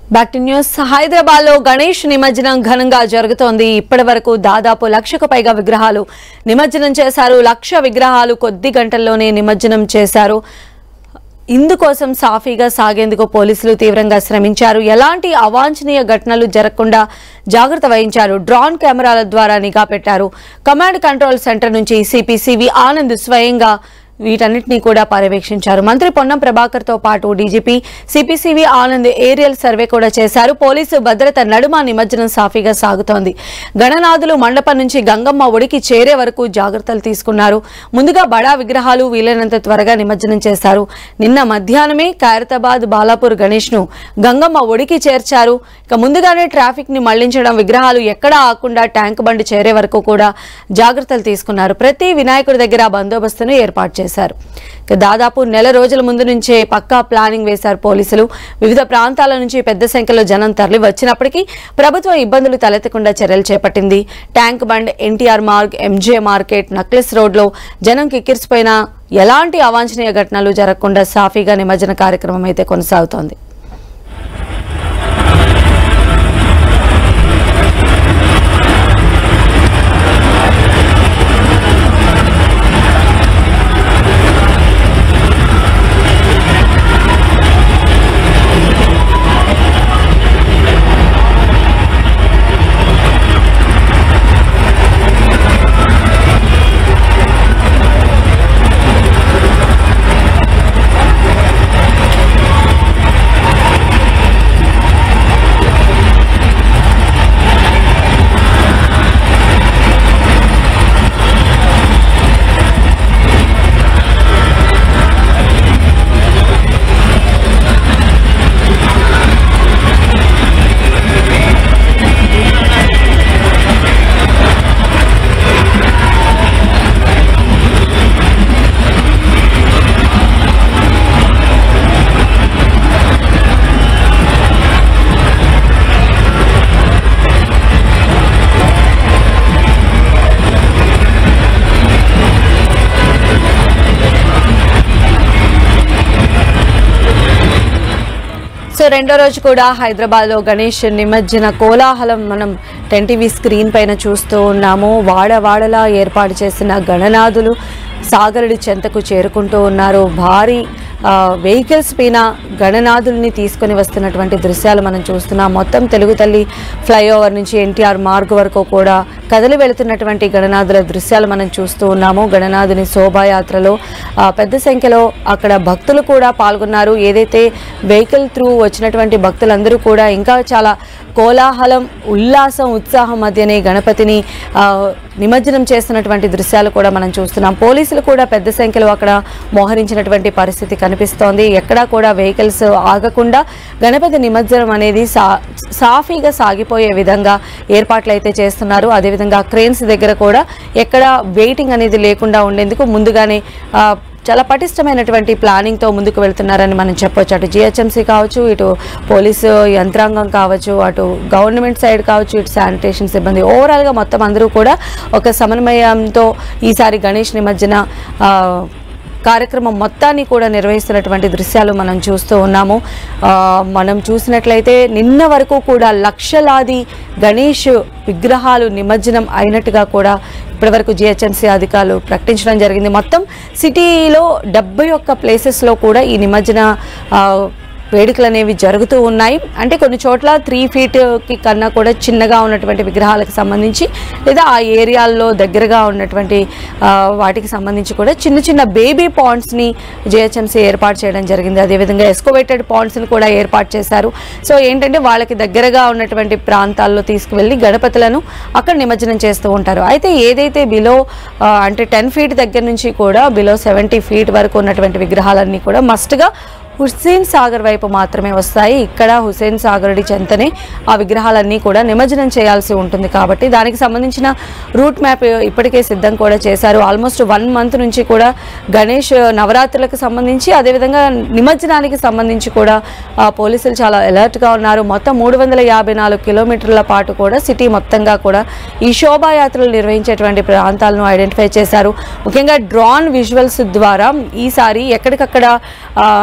Back to news Hyderabad లో గణేష్ నిమజ్జనం ఘనంగా జరుగుతోంది ఇప్పటి వరకు దాదాపు లక్షకు పైగా విగ్రహాలు నిమజ్జనం చేశారు లక్ష విగ్రహాలు కొద్ది గంటల్లోనే నిమజ్జనం చేశారు ఇందుకోసం సాఫీగా సాగేందుకు పోలీసులు తీవ్రంగా శ్రమించారు ఎలాంటి అవాంఛనీయ ఘటనలు జరగకుండా జాగ్రత్త వహించారు డ్రోన్ కెమెరాల ద్వారా నిఘా పెట్టారు కమాండ్ కంట్రోల్ సెంటర్ నుంచి సిపి సివి ఆనంద్ స్వయంగా వీటన్నిటినీ కూడా పర్యవేక్షించారు మంత్రి పొన్నం ప్రభాకర్ తో పాటు DGP CP CV Anand aerial survey కూడా చేశారు పోలీసు భద్రత నడుమ నిమజ్జనం సాఫీగా సాగుతోంది గణనాథులు మండపం నుంచి గంగమ్మ ఒడికి చేరే వరకు జాగ్రత్తలు తీసుకున్నారు ముందుగా బడా విగ్రహాలు వీలైనంత త్వరగా నిమజ్జనం చేశారు నిన్న మధ్యాహ్నమే ఖైరతాబాద్ బాలాపూర్ గణేష్ ను గంగమ్మ ఒడికి చేర్చారు ఇక ముందుగానే ట్రాఫిక్ ని మళ్లించడం విగ్రహాలు ఎక్కడా ఆకుండా ట్యాంక్ బండి చేరే వరకు కూడా జాగ్రత్తలు తీసుకున్నారు ప్రతి వినాయకుడి దగ్గర బందోబస్తును ఏర్పాటు చేశారు ఇక దాదాపు నెల రోజుల ముందు నుంచే పక్కా ప్లానింగ్ వేశారు పోలీసులు వివిధ ప్రాంతాల నుంచి పెద్ద సంఖ్యలో జనం తరలి వచ్చినప్పటికీ ప్రభుత్వం ఇబ్బందులు తలెత్తకుండా చర్యలు చేపట్టింది tank bund NTR Marg MJ market necklace రోడ్లో జనం కిక్కిరిసిపోయిన ఎలాంటి అవాంఛనీయ ఘటనలు జరగకుండా సాఫీగా నిమజ్జన కార్యక్రమం అయితే కొనసాగుతోంది సో రెండో రోజు కూడా హైదరాబాద్ లో గణేష్ నిమజ్జన కోలాహలం మనం టెన్ టీవీ స్క్రీన్ పైన చూస్తూ ఉన్నాము వాడవాడలా ఏర్పాటు చేసిన గణనాథులు సాగరుడి చెంతకు చేరుకుంటూ ఉన్నారు భారీ ఆ, వెహికల్స్ పైన గణనాథుల్ని తీసుకొని వస్తున్నటువంటి దృశ్యాలు మనం చూస్తున్నాం మొత్తం తెలుగు తల్లి ఫ్లైఓవర్ నుంచి ఎన్టీఆర్ మార్గ్ వరకు కూడా కదలి వెళుతున్నటువంటి గణనాథుల దృశ్యాలు మనం చూస్తూ ఉన్నాము గణనాథుని శోభాయాత్రలో ఆ, పెద్ద సంఖ్యలో అక్కడ భక్తులు కూడా పాల్గొన్నారు ఏదైతే వెహికల్ త్రూ వచ్చినటువంటి భక్తులందరూ కూడా ఇంకా చాలా కోలాహలం ఉల్లాసం ఉత్సాహం మధ్యనే గణపతిని ఆ, నిమజ్జనం చేస్తున్నటువంటి దృశ్యాలు కూడా మనం చూస్తున్నాం పోలీసులు కూడా పెద్ద సంఖ్యలో అక్కడ మోహరించినటువంటి పరిస్థితి కనిపిస్తోంది ఎక్కడా కూడా వెహికల్స్ ఆగకుండా గణపతి నిమజ్జనం అనేది సా సాఫీగా సాగిపోయే విధంగా ఏర్పాట్లు అయితే చేస్తున్నారు అదేవిధంగా క్రేన్స్ దగ్గర కూడా ఎక్కడ వెయిటింగ్ అనేది లేకుండా ఉండేందుకు ముందుగానే ఆ, చాలా పటిష్టమైనటువంటి ప్లానింగ్తో ముందుకు వెళ్తున్నారని మనం చెప్పొచ్చు అటు జిహెచ్ఎంసీ కావచ్చు ఇటు పోలీసు యంత్రాంగం కావచ్చు అటు గవర్నమెంట్ సైడ్ కావచ్చు ఇటు శానిటేషన్ సిబ్బంది ఓవరాల్గా మొత్తం అందరూ కూడా ఒక సమన్వయంతో ఈసారి గణేష్ నిమజ్జన ఆ, కార్యక్రమం మొత్తాన్ని కూడా నిర్వహిస్తున్నటువంటి దృశ్యాలు మనం చూస్తూ ఉన్నాము ఆ, మనం చూసినట్లయితే నిన్న వరకు కూడా లక్షలాది గణేష్ విగ్రహాలు నిమజ్జనం అయినట్టుగా కూడా ఇప్పటివరకు జిహెచ్ఎంసీ అధికారులు ప్రకటించడం జరిగింది మొత్తం సిటీలో డెబ్బై ఒక్క ప్లేసెస్లో కూడా ఈ నిమజ్జన ఆ, వేడుకలు అనేవి జరుగుతూ ఉన్నాయి అంటే కొన్ని చోట్ల త్రీ ఫీట్కి కన్నా కూడా చిన్నగా ఉన్నటువంటి విగ్రహాలకు సంబంధించి లేదా ఆ ఏరియాల్లో దగ్గరగా ఉన్నటువంటి ఆ, వాటికి సంబంధించి కూడా చిన్న చిన్న బేబీ పాండ్స్ని జిహెచ్ఎంసీ ఏర్పాటు చేయడం జరిగింది అదేవిధంగా ఎస్కోవేటెడ్ పాండ్స్ని కూడా ఏర్పాటు చేశారు సో ఏంటంటే వాళ్ళకి దగ్గరగా ఉన్నటువంటి ప్రాంతాల్లో తీసుకువెళ్ళి గణపతులను అక్కడ నిమజ్జనం చేస్తూ ఉంటారు అయితే ఏదైతే బిలో అంటే టెన్ ఫీట్ దగ్గర నుంచి కూడా బిలో సెవెంటీ ఫీట్ వరకు ఉన్నటువంటి విగ్రహాలన్నీ కూడా మస్ట్గా హుస్సేన్ సాగర్ వైపు మాత్రమే వస్తాయి ఇక్కడ హుస్సేన్ సాగరుడి చెంతనే ఆ విగ్రహాలన్నీ కూడా నిమజ్జనం చేయాల్సి ఉంటుంది కాబట్టి దానికి సంబంధించిన రూట్ మ్యాప్ ఇప్పటికే సిద్ధం కూడా చేశారు ఆల్మోస్ట్ వన్ మంత్ నుంచి కూడా గణేష్ నవరాత్రులకు సంబంధించి అదేవిధంగా నిమజ్జనానికి సంబంధించి కూడా ఆ, పోలీసులు చాలా అలర్ట్గా ఉన్నారు మొత్తం మూడు వందల యాభై నాలుగు కిలోమీటర్ల పాటు కూడా సిటీ మొత్తంగా కూడా ఈ శోభాయాత్రలు నిర్వహించేటువంటి ప్రాంతాలను ఐడెంటిఫై చేశారు ముఖ్యంగా డ్రోన్ విజువల్స్ ద్వారా ఈసారి ఎక్కడికక్కడ ఆ, అంటే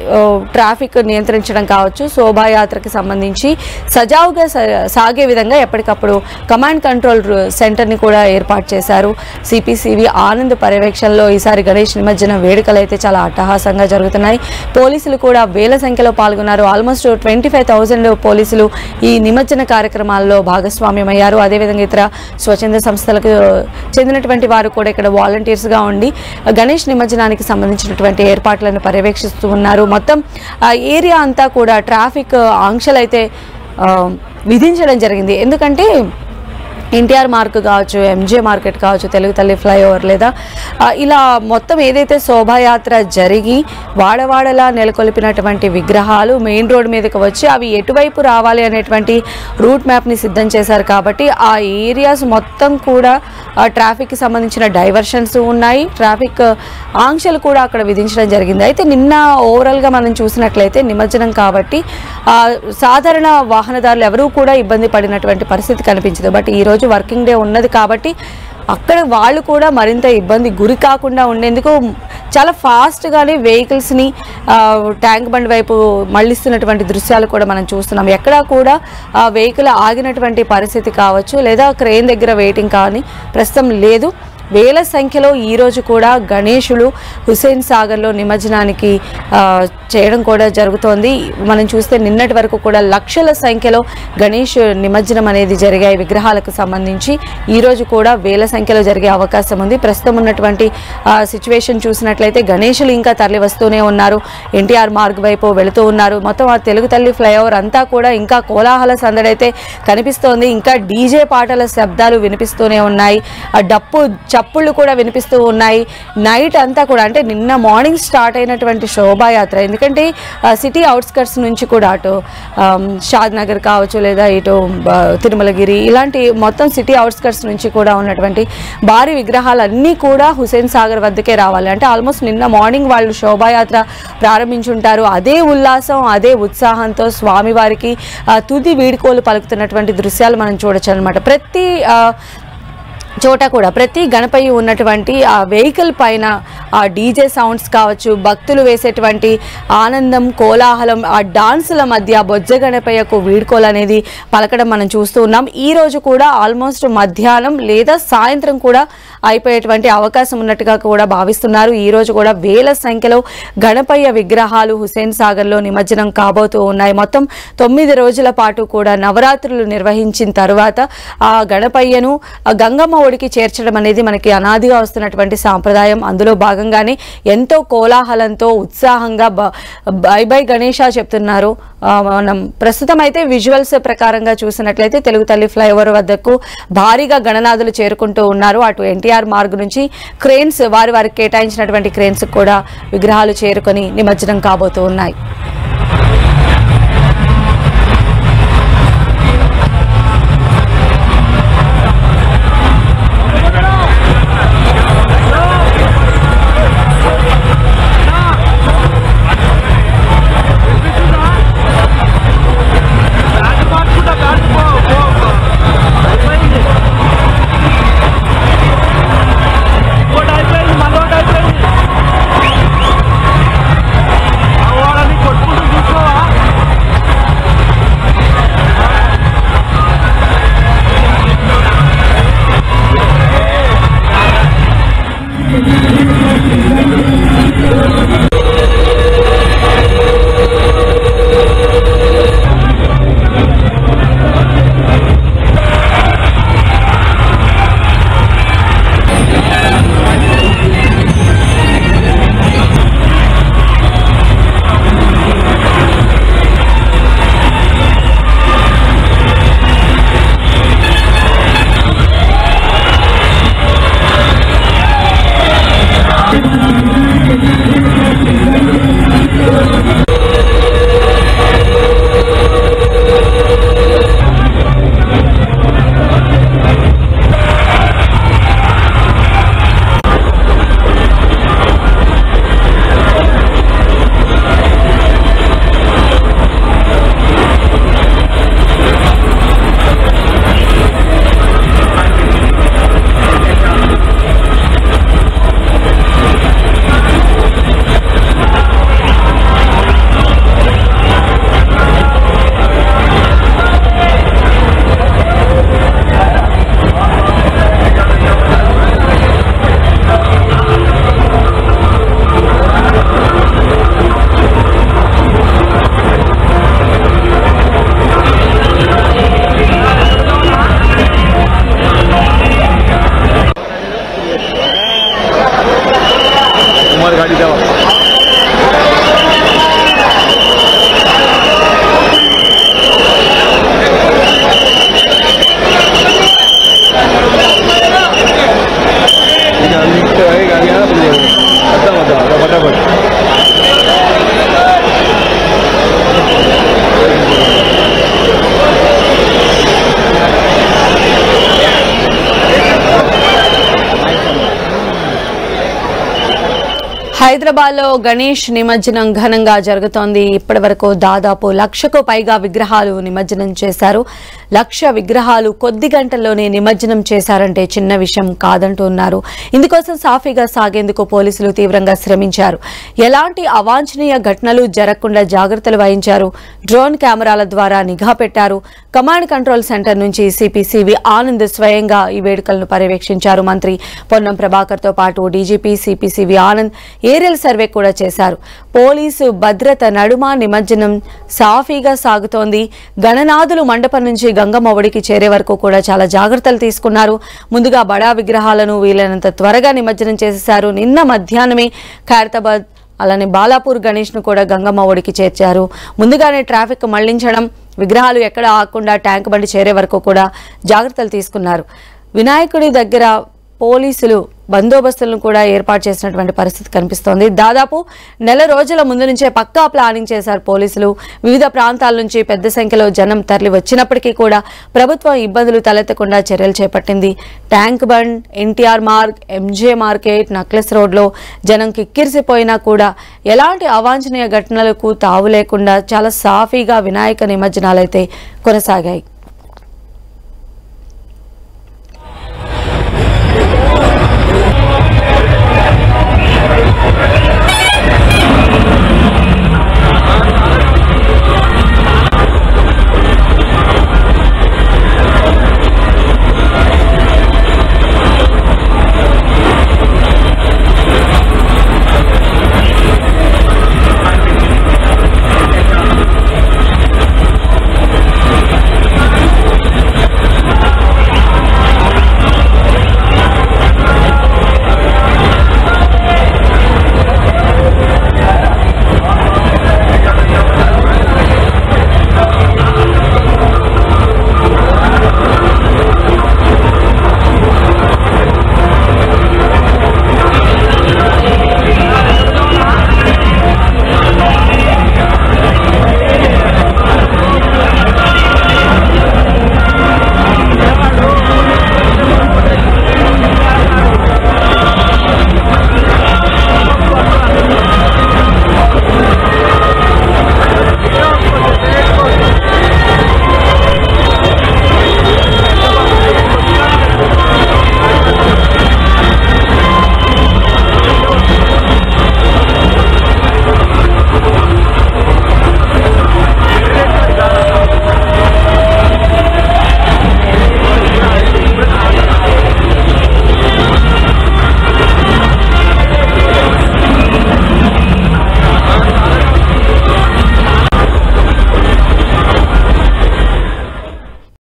ఆ, ట్రాఫిక్ నియంత్రించడం కావచ్చు శోభాయాత్రకి సంబంధించి సజావుగా స- సాగే విధంగా ఎప్పటికప్పుడు కమాండ్ కంట్రోల్ రు- సెంటర్ని కూడా ఏర్పాటు చేశారు సిపిసివి ఆనంద్ పర్యవేక్షణలో ఈసారి గణేష్ నిమజ్జన వేడుకలు అయితే చాలా అట్టహాసంగా జరుగుతున్నాయి పోలీసులు కూడా వేల సంఖ్యలో పాల్గొన్నారు ఆల్మోస్ట్ ట్వంటీ ఫైవ్ థౌజండ్ పోలీసులు ఈ నిమజ్జన కార్యక్రమాల్లో భాగస్వామ్యమయ్యారు అదేవిధంగా ఇతర స్వచ్ఛంద సంస్థలకు చెందినటువంటి వారు కూడా ఇక్కడ వాలంటీర్స్గా ఉండి గణేష్ నిమజ్జనానికి సంబంధించినటువంటి ఏర్పాట్లను పర్యవేక్షిస్తూ ఉన్నారు మొత్తం ఆ ఏరియా అంతా కూడా ట్రాఫిక్ ఆంక్షలు అయితే ఆ, విధించడం జరిగింది ఎందుకంటే ఎన్టీఆర్ మార్క్ కావచ్చు ఎంజే మార్కెట్ కావచ్చు తెలుగు తల్లి ఫ్లైఓవర్ లేదా ఆ, ఇలా మొత్తం ఏదైతే శోభాయాత్ర జరిగి వాడవాడలా నెలకొల్పినటువంటి విగ్రహాలు మెయిన్ రోడ్ మీదకి వచ్చి అవి ఎటువైపు రావాలి అనేటువంటి రూట్ మ్యాప్ని సిద్ధం చేశారు కాబట్టి ఆ ఏరియాస్ మొత్తం కూడా ఆ, ట్రాఫిక్కి సంబంధించిన డైవర్షన్స్ ఉన్నాయి ట్రాఫిక్ ఆంక్షలు కూడా అక్కడ విధించడం జరిగింది అయితే నిన్న ఓవరాల్గా మనం చూసినట్లయితే నిమజ్జనం కాబట్టి ఆ, సాధారణ వాహనదారులు ఎవరూ కూడా ఇబ్బంది పడినటువంటి పరిస్థితి కనిపించదు బట్ ఈరోజు వర్కింగ్ డే ఉన్నది కాబట్టి అక్కడ వాళ్ళు కూడా మరింత ఇబ్బంది గురి కాకుండా ఉండేందుకు చాలా ఫాస్ట్గానే వెహికల్స్ని ట్యాంక్ బండ్ వైపు మళ్ళిస్తున్నటువంటి దృశ్యాలు కూడా మనం చూస్తున్నాం ఎక్కడా కూడా ఆ వెహికల్ ఆగినటువంటి పరిస్థితి కావచ్చు లేదా క్రెయిన్ దగ్గర వెయిటింగ్ కానీ ప్రస్తుతం లేదు వేల సంఖ్యలో ఈరోజు కూడా గణేషులు హుసేన్ సాగర్లో నిమజ్జనానికి ఆ, చేయడం కూడా జరుగుతోంది మనం చూస్తే నిన్నటి వరకు కూడా లక్షల సంఖ్యలో గణేష్ నిమజ్జనం అనేది జరిగాయి విగ్రహాలకు సంబంధించి ఈరోజు కూడా వేల సంఖ్యలో జరిగే అవకాశం ఉంది ప్రస్తుతం ఉన్నటువంటి సిచ్యువేషన్ చూసినట్లయితే గణేషులు ఇంకా తరలి వస్తూనే ఉన్నారు ఎన్టీఆర్ మార్గ్ వైపు వెళుతూ ఉన్నారు మొత్తం ఆ తెలుగు తల్లి ఫ్లైఓవర్ అంతా కూడా ఇంకా కోలాహల సందడైతే కనిపిస్తోంది ఇంకా డీజే పాటల శబ్దాలు వినిపిస్తూనే ఉన్నాయి ఆ డప్పు చప్పుళ్ళు కూడా వినిపిస్తూ ఉన్నాయి నైట్ అంతా కూడా అంటే నిన్న మార్నింగ్ స్టార్ట్ అయినటువంటి శోభాయాత్ర ఎందుకంటే ఆ, సిటీ అవుట్స్కట్స్ నుంచి కూడా అటు ఆమ్, షాద్ నగర్ కావచ్చు లేదా ఇటు ఆ, తిరుమలగిరి ఇలాంటి మొత్తం సిటీ అవుట్స్కట్స్ నుంచి కూడా ఉన్నటువంటి భారీ విగ్రహాలన్నీ కూడా హుసేన్ సాగర్ వద్దకే రావాలి అంటే ఆల్మోస్ట్ నిన్న మార్నింగ్ వాళ్ళు శోభాయాత్ర ప్రారంభించుంటారు అదే ఉల్లాసం అదే ఉత్సాహంతో స్వామివారికి ఆ, తుది వీడుకోలు పలుకుతున్నటువంటి దృశ్యాలు మనం చూడొచ్చు అనమాట ప్రతి ఆ, చోట కూడా ప్రతి గణపయ్య ఉన్నటువంటి ఆ వెహికల్ పైన ఆ డీజే సౌండ్స్ కావచ్చు భక్తులు వేసేటువంటి ఆనందం కోలాహలం ఆ డాన్సుల మధ్య బొజ్జ గణపయ్యకు వీడ్కోలు అనేది పలకడం మనం చూస్తూ ఉన్నాం ఈ రోజు కూడా ఆల్మోస్ట్ మధ్యాహ్నం లేదా సాయంత్రం కూడా అయిపోయేటువంటి అవకాశం ఉన్నట్టుగా కూడా భావిస్తున్నారు ఈ రోజు కూడా వేల సంఖ్యలో గణపయ్య విగ్రహాలు హుసేన్ సాగర్లో నిమజ్జనం కాబోతూ ఉన్నాయి మొత్తం తొమ్మిది రోజుల పాటు కూడా నవరాత్రులు నిర్వహించిన తర్వాత ఆ గణపయ్యను ఆ గంగమ్మ ఒడికి చేర్చడం అనేది మనకి అనాదిగా వస్తున్నటువంటి సాంప్రదాయం అందులో భాగంగానే ఎంతో కోలాహలంతో ఉత్సాహంగా బ- బై బై గణేష చెప్తున్నారు ఆ, మనం ప్రస్తుతం అయితే విజువల్స్ ప్రకారంగా చూసినట్లయితే తెలుగు తల్లి ఫ్లైఓవర్ వద్దకు భారీగా గణనాథులు చేరుకుంటూ ఉన్నారు అటు ఎన్టీఆర్ మార్గ్ నుంచి క్రేన్స్ వారి వారికి కేటాయించినటువంటి క్రేన్స్ కూడా విగ్రహాలు చేరుకొని నిమజ్జనం కాబోతూ ఉన్నాయి బ్యాట్ పట్టుకుంటా బ్యాట్ పో పో పో. అయిపోయింది ఇంకోటి అయిపోయింది మళ్ళీ ఒకటి అయిపోయింది ఆ ఓడని కొట్టుకుంటూ హైదరాబాద్ లో గణేష్ నిమజ్జనం ఘనంగా జరుగుతోంది ఇప్పటి వరకు దాదాపు లక్షకు పైగా విగ్రహాలు నిమజ్జనం చేశారు లక్ష విగ్రహాలు కొద్ది గంటల్లోనే నిమజ్జనం చేశారంటే చిన్న విషయం కాదంటున్నారు ఇందుకోసం సాఫీగా సాగేందుకు పోలీసులు తీవ్రంగా శ్రమించారు ఎలాంటి అవాంఛనీయ ఘటనలు జరగకుండా జాగ్రత్తలు వహించారు డ్రోన్ కెమెరాల ద్వారా నిఘా పెట్టారు కమాండ్ కంట్రోల్ సెంటర్ నుంచి సిపిసివి ఆనంద్ స్వయంగా ఈ వేడుకలను పర్యవేక్షించారు మంత్రి పొన్నం ప్రభాకర్ తో పాటు DGP CP CV Anand aerial survey కూడా చేశారు పోలీసు భద్రత నడుమ నిమజ్జనం సాఫీగా సాగుతోంది గణనాథులు మండపం నుంచి గంగమ్మ ఒడికి చేరే వరకు కూడా చాలా జాగ్రత్తలు తీసుకున్నారు ముందుగా బడా విగ్రహాలను వీలైనంత త్వరగా నిమజ్జనం చేసేశారు నిన్న మధ్యాహ్నమే ఖైరతాబాద్ అలానే బాలాపూర్ గణేష్ ను కూడా గంగమ్మ ఒడికి చేర్చారు ముందుగానే ట్రాఫిక్ మళ్లించడం విగ్రహాలు ఎక్కడ ఆగకుండా ట్యాంక్ బండి చేరే వరకు కూడా జాగ్రత్తలు తీసుకున్నారు వినాయకుడి దగ్గర పోలీసులు బందోబస్తులను కూడా ఏర్పాటు చేసినటువంటి పరిస్థితి కనిపిస్తోంది దాదాపు నెల రోజుల ముందు నుంచే పక్కా ప్లానింగ్ చేశారు పోలీసులు వివిధ ప్రాంతాల నుంచి పెద్ద సంఖ్యలో జనం తరలి వచ్చినప్పటికీ కూడా ప్రభుత్వం ఇబ్బందులు తలెత్తకుండా చర్యలు చేపట్టింది tank bund NTR Marg MJ market necklace రోడ్లో జనం కిక్కిరిసిపోయినా కూడా ఎలాంటి అవాంఛనీయ ఘటనలకు తావు లేకుండా చాలా సాఫీగా వినాయక నిమజ్జనాలైతే కొనసాగాయి